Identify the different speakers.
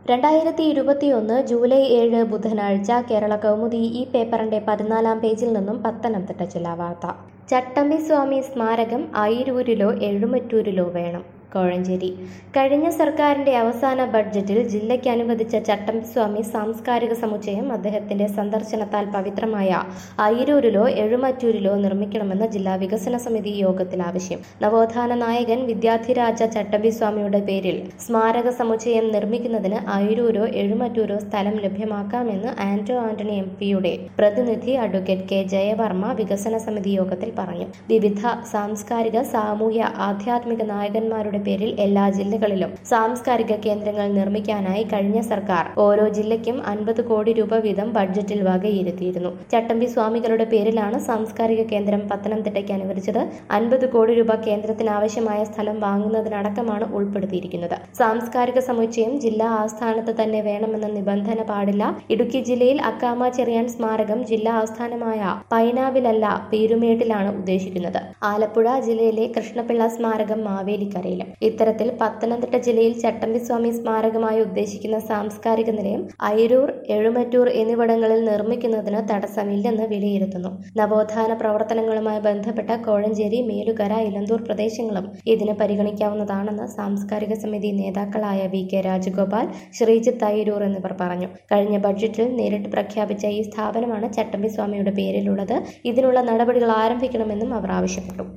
Speaker 1: രണ്ടായിരത്തി ഇരുപത്തിയൊന്ന് ജൂലൈ ഏഴ് ബുധനാഴ്ച കേരള കൗമുദി ഈ പേപ്പറിന്റെ പതിനാലാം പേജിൽ നിന്നും പത്തനംതിട്ട ജില്ലാ വാർത്ത ചട്ടമ്പി സ്വാമി സ്മാരകം അയിരൂരിലോ എഴുമറ്റൂരിലോ വേണം കോഴഞ്ചേരി കഴിഞ്ഞ സർക്കാരിന്റെ അവസാന ബഡ്ജറ്റിൽ ജില്ലയ്ക്ക് അനുവദിച്ച ചട്ടമ്പിസ്വാമി സാംസ്കാരിക സമുച്ചയം അദ്ദേഹത്തിന്റെ സന്ദർശനത്താൽ പവിത്രമായ അയിരൂരിലോ എഴുമറ്റൂരിലോ നിർമ്മിക്കണമെന്ന് ജില്ലാ വികസന സമിതി യോഗത്തിൽ ആവശ്യം നവോത്ഥാന നായകൻ വിദ്യാധിരാജ ചട്ടമ്പിസ്വാമിയുടെ പേരിൽ സ്മാരക സമുച്ചയം നിർമ്മിക്കുന്നതിന് അയിരൂരോ എഴുമറ്റൂരോ സ്ഥലം ലഭ്യമാക്കാമെന്ന് ആന്റോ ആന്റണി എം പിയുടെ പ്രതിനിധി അഡ്വക്കേറ്റ് കെ ജയവർമ്മ വികസന സമിതി യോഗത്തിൽ പറഞ്ഞു വിവിധ സാംസ്കാരിക സാമൂഹ്യ ആധ്യാത്മിക നായകന്മാരുടെ പേരിൽ എല്ലാ ജില്ലകളിലും സാംസ്കാരിക കേന്ദ്രങ്ങൾ നിർമ്മിക്കാനായി കഴിഞ്ഞ സർക്കാർ ഓരോ ജില്ലയ്ക്കും അൻപത് കോടി രൂപ വീതം ബഡ്ജറ്റിൽ വകയിരുത്തിയിരുന്നു ചട്ടമ്പി സ്വാമികളുടെ പേരിലാണ് സാംസ്കാരിക കേന്ദ്രം പത്തനംതിട്ടയ്ക്ക് അനുവദിച്ചത് അൻപത് കോടി രൂപ കേന്ദ്രത്തിന് ആവശ്യമായ സ്ഥലം വാങ്ങുന്നതിനടക്കമാണ് ഉൾപ്പെടുത്തിയിരിക്കുന്നത് സാംസ്കാരിക സമുച്ചയം ജില്ലാ ആസ്ഥാനത്ത് തന്നെ വേണമെന്ന നിബന്ധന പാടില്ല ഇടുക്കി ജില്ലയിൽ അക്കാമ ചെറിയാൻ സ്മാരകം ജില്ലാ ആസ്ഥാനമായ പൈനാവിലല്ല പീരുമേട്ടിലാണ് ഉദ്ദേശിക്കുന്നത് ആലപ്പുഴ ജില്ലയിലെ കൃഷ്ണപിള്ള സ്മാരകം മാവേലിക്കരയിലും ഇത്തരത്തിൽ പത്തനംതിട്ട ജില്ലയിൽ ചട്ടമ്പിസ്വാമി സ്മാരകമായി ഉദ്ദേശിക്കുന്ന സാംസ്കാരിക നിലയം അയിരൂർ എഴുമറ്റൂർ എന്നിവിടങ്ങളിൽ നിർമ്മിക്കുന്നതിന് തടസ്സമില്ലെന്ന് വിലയിരുത്തുന്നു നവോത്ഥാന പ്രവർത്തനങ്ങളുമായി ബന്ധപ്പെട്ട കോഴഞ്ചേരി മേലുകര ഇലന്തൂർ പ്രദേശങ്ങളും ഇതിന് പരിഗണിക്കാവുന്നതാണെന്ന് സാംസ്കാരിക സമിതി നേതാക്കളായ വി കെ രാജഗോപാൽ ശ്രീജിത്ത് അയിരൂർ എന്നിവർ പറഞ്ഞു കഴിഞ്ഞ ബഡ്ജറ്റിൽ നേരിട്ട് പ്രഖ്യാപിച്ച ഈ സ്ഥാപനമാണ് ചട്ടമ്പിസ്വാമിയുടെ പേരിലുള്ളത് ഇതിനുള്ള നടപടികൾ ആരംഭിക്കണമെന്നും അവർ ആവശ്യപ്പെട്ടു